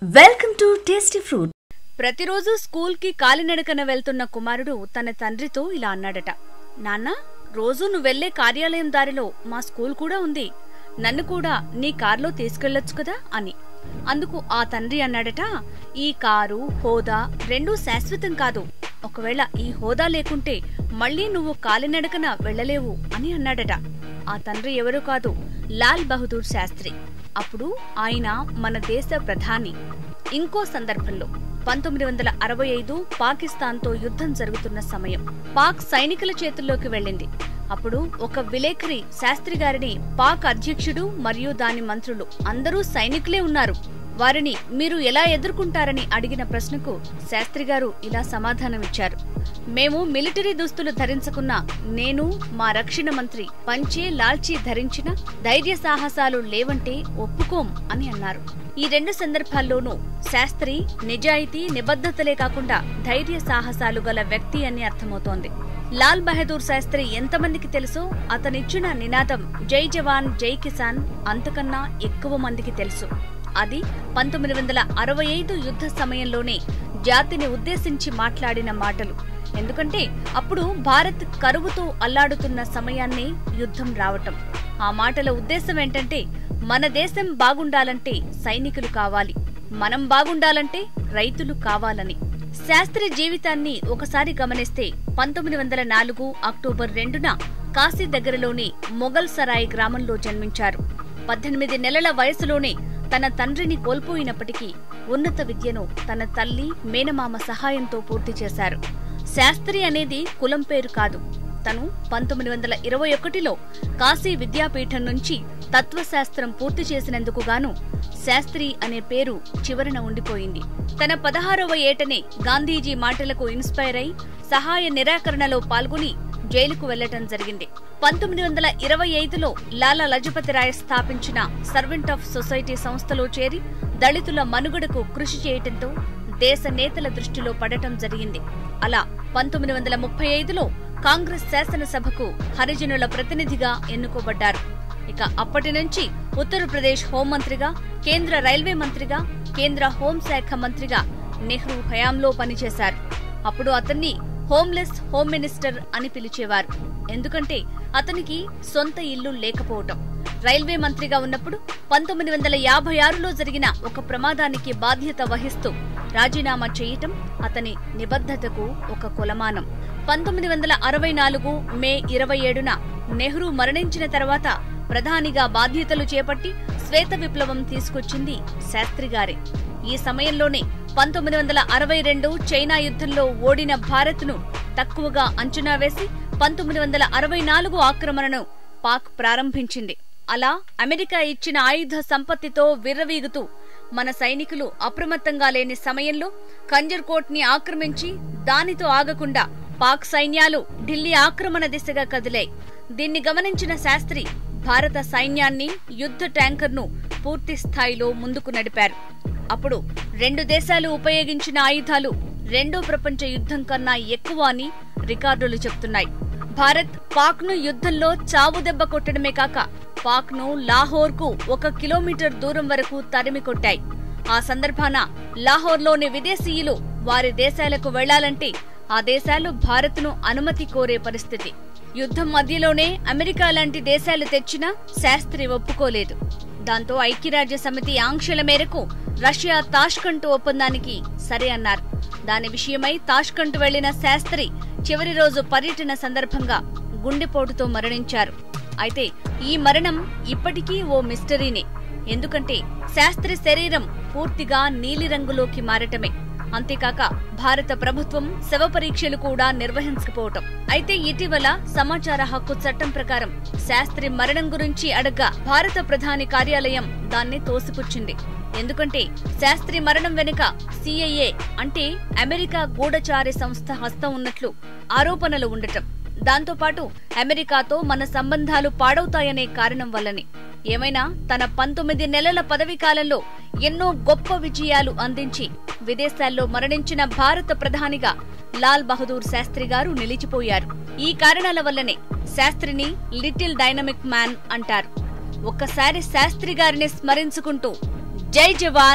Welcome to tasty fruit ప్రతిరోజు స్కూల్కి కాలినడకన వెళ్తున్న కుమారుడు తన తండ్రితో ఇలా అన్నాడట నాన్న రోజు నువ్వు వెళ్లే కార్యాలయం దారిలో మా స్కూల్ కూడా ఉంది నన్ను కూడా నీ కారులో తీసుకెళ్లొచ్చు కదా అని అందుకు ఆ తండ్రి అన్నాడట ఈ కారు హోదా రెండూ శాశ్వతం కాదు ఒకవేళ ఈ హోదా లేకుంటే మళ్ళీ నువ్వు కాలినడకన వెళ్ళలేవు అని అన్నాడట ఆ తండ్రి ఎవరూ కాదు లాల్ బహదూర్ శాస్త్రి అప్పుడు ఆయన మన దేశ ప్రధాని ఇంకో సందర్భంలో పంతొమ్మిది వందల అరవై ఐదు పాకిస్తాన్తో యుద్ధం జరుగుతున్న సమయం పాక్ సైనికుల చేతుల్లోకి వెళ్ళింది అప్పుడు ఒక విలేకరి శాస్త్రి గారిని పాక్ అధ్యక్షుడు మరియు దాని మంత్రులు అందరూ సైనికులే ఉన్నారు వారిని మీరు ఎలా ఎదుర్కొంటారని అడిగిన ప్రశ్నకు శాస్త్రి గారు ఇలా సమాధానమిచ్చారు మేము మిలిటరీ దుస్తులు ధరించకున్నా నేను మా రక్షణ మంత్రి పంచే లాల్చీ ధరించిన ధైర్య సాహసాలు లేవంటే ఒప్పుకోం అని అన్నారు ఈ రెండు సందర్భాల్లోనూ శాస్త్రి నిజాయితీ నిబద్ధతలే కాకుండా ధైర్య సాహసాలు గల వ్యక్తి అని అర్థమవుతోంది లాల్ బహదూర్ శాస్త్రి ఎంతమందికి తెలుసో అతనిచ్చిన నినాదం జై జవాన్ జై కిసాన్ అంతకన్నా ఎక్కువ మందికి తెలుసు అది పంతొమ్మిది వందల అరవై ఐదు యుద్ధ సమయంలోనే జాతిని ఉద్దేశించి మాట్లాడిన మాటలు ఎందుకంటే అప్పుడు భారత్ కరువుతో అల్లాడుతున్న సమయాన్నే యుద్ధం రావటం ఆ మాటల ఉద్దేశం ఏంటంటే మన దేశం బాగుండాలంటే సైనికులు కావాలి మనం బాగుండాలంటే రైతులు కావాలని శాస్త్రి జీవితాన్ని ఒకసారి గమనిస్తే పంతొమ్మిది వందల నాలుగు అక్టోబర్ రెండున కాశీ దగ్గరలోని మొఘల్ సరాయ్ గ్రామంలో జన్మించారు పద్దెనిమిది నెలల వయసులోనే తన తండ్రిని కోల్పోయినప్పటికీ ఉన్నత విద్యను తన తల్లి మేనమామ సహాయంతో పూర్తి చేశారు శాస్త్రి అనేది కులం పేరు కాదు తను పంతొమ్మిది వందల ఇరవై ఒకటిలో కాశీ విద్యాపీఠం నుంచి తత్వశాస్త్రం పూర్తి చేసినందుకు గాను శాస్త్రి అనే పేరు చివరన ఉండిపోయింది తన పదహారవ ఏటనే గాంధీజీ మాటలకు ఇన్స్పైర్ అయి సహాయ నిరాకరణలో పాల్గొని జైలుకు వెళ్లటం జరిగింది పంతొమ్మిది వందల ఇరవై ఐదులో లాలా లజపతి రాయ్ స్థాపించిన సర్వెంట్ ఆఫ్ సొసైటీ సంస్థలో చేరి దళితుల మనుగడకు కృషి చేయటంతో దేశ నేతల దృష్టిలో పడటం జరిగింది అలా పంతొమ్మిది వందల ముప్పై ఐదులో కాంగ్రెస్ శాసనసభకు హరిజనుల ప్రతినిధిగా ఎన్నుకోబడ్డారు ఇక అప్పటి నుంచి ఉత్తరప్రదేశ్ హోంమంత్రిగా కేంద్ర రైల్వే మంత్రిగా కేంద్ర హోంశాఖ మంత్రిగా నెహ్రూ హయాంలో పనిచేశారు అప్పుడు అతన్ని హోమ్లెస్ హోమ్ మినిస్టర్ అని పిలిచేవారు ఎందుకంటే అతనికి సొంత ఇల్లు లేకపోవటం రైల్వే మంత్రిగా ఉన్నప్పుడు పంతొమ్మిది వందల యాభై ఆరులో జరిగిన ఒక ప్రమాదానికి బాధ్యత వహిస్తూ రాజీనామా చేయటం అతని నిబద్ధతకు ఒక కొలమానం పంతొమ్మిది వందల అరవై నాలుగు మే ఇరవై ఏడున నెహ్రూ మరణించిన తర్వాత ప్రధానిగా బాధ్యతలు చేపట్టి శ్వేత విప్లవం తీసుకొచ్చింది శాస్త్రి గారే ఈ సమయంలోనే పంతొమ్మిది వందల అరవై రెండు చైనా యుద్ధంలో ఓడిన భారత్ను తక్కువగా అంచనా వేసి పంతొమ్మిది వందల అరవై నాలుగు ఆక్రమణను పాక్ ప్రారంభించింది అలా అమెరికా ఇచ్చిన ఆయుధ సంపత్తితో విర్రవీగుతూ మన సైనికులు అప్రమత్తంగా లేని సమయంలో కంజర్కోట్ ని ఆక్రమించి దానితో ఆగకుండా పాక్ సైన్యాలు ఢిల్లీ ఆక్రమణ దిశగా కదిలాయి దీన్ని గమనించిన శాస్త్రి భారత సైన్యాన్ని యుద్ధ ట్యాంకర్ను పూర్తి స్థాయిలో ముందుకు నడిపారు అప్పుడు రెండు దేశాలు ఉపయోగించిన ఆయుధాలు రెండో ప్రపంచ యుద్ధం కన్నా ఎక్కువ అని రికార్డులు చెప్తున్నాయి భారత్ పాక్ను యుద్ధంలో చావు దెబ్బ కొట్టడమే కాక పాక్ను లాహోర్కు ఒక కిలోమీటర్ దూరం వరకు తరిమి కొట్టాయి ఆ సందర్భాన లాహోర్లోని విదేశీయులు వారి దేశాలకు వెళ్లాలంటే ఆ దేశాలు భారత్ను అనుమతి కోరే పరిస్థితి యుద్ధం మధ్యలోనే అమెరికా లాంటి దేశాలు తెచ్చినా శాస్త్రి ఒప్పుకోలేదు దాంతో ఐక్యరాజ్య సమితి ఆంక్షల మేరకు రష్యా తాష్కంట్ ఒప్పందానికి సరే అన్నారు దాని విషయమై తాష్కంట్ వెళ్లిన శాస్త్రి చివరి రోజు పర్యటన సందర్భంగా గుండెపోటుతో మరణించారు అయితే ఈ మరణం ఇప్పటికీ ఓ మిస్టరీనే ఎందుకంటే శాస్త్రి శరీరం పూర్తిగా నీలిరంగులోకి మారటమే అంతేకాక భారత ప్రభుత్వం శవ పరీక్షలు కూడా నిర్వహించకపోవటం అయితే ఇటీవల సమాచార హక్కు చట్టం ప్రకారం శాస్త్రి మరణం గురించి అడగ్గా భారత ప్రధాని కార్యాలయం దాన్ని తోసిపుచ్చింది ఎందుకంటే శాస్త్రి మరణం వెనుక సిఐఏ అంటే అమెరికా గూఢచారి సంస్థ హస్తం ఉన్నట్లు ఆరోపణలు ఉండటం దాంతోపాటు అమెరికాతో మన సంబంధాలు పాడవుతాయనే కారణం వల్లనే ఏమైనా తన పంతొమ్మిది నెలల పదవీ కాలంలో ఎన్నో గొప్ప విజయాలు అందించి విదేశాల్లో మరణించిన భారత ప్రధానిగా లాల్ బహదూర్ శాస్త్రి గారు నిలిచిపోయారు ఈ కారణాల వల్లనే శాస్త్రిని లిటిల్ డైనమిక్ మ్యాన్ అంటారు ఒక్కసారి శాస్త్రి గారిని స్మరించుకుంటూ జై జవాన్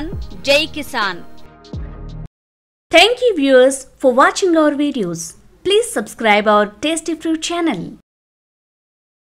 జై Kisan Thank you viewers for watching our videos. Please subscribe our Tasty Fruit channel.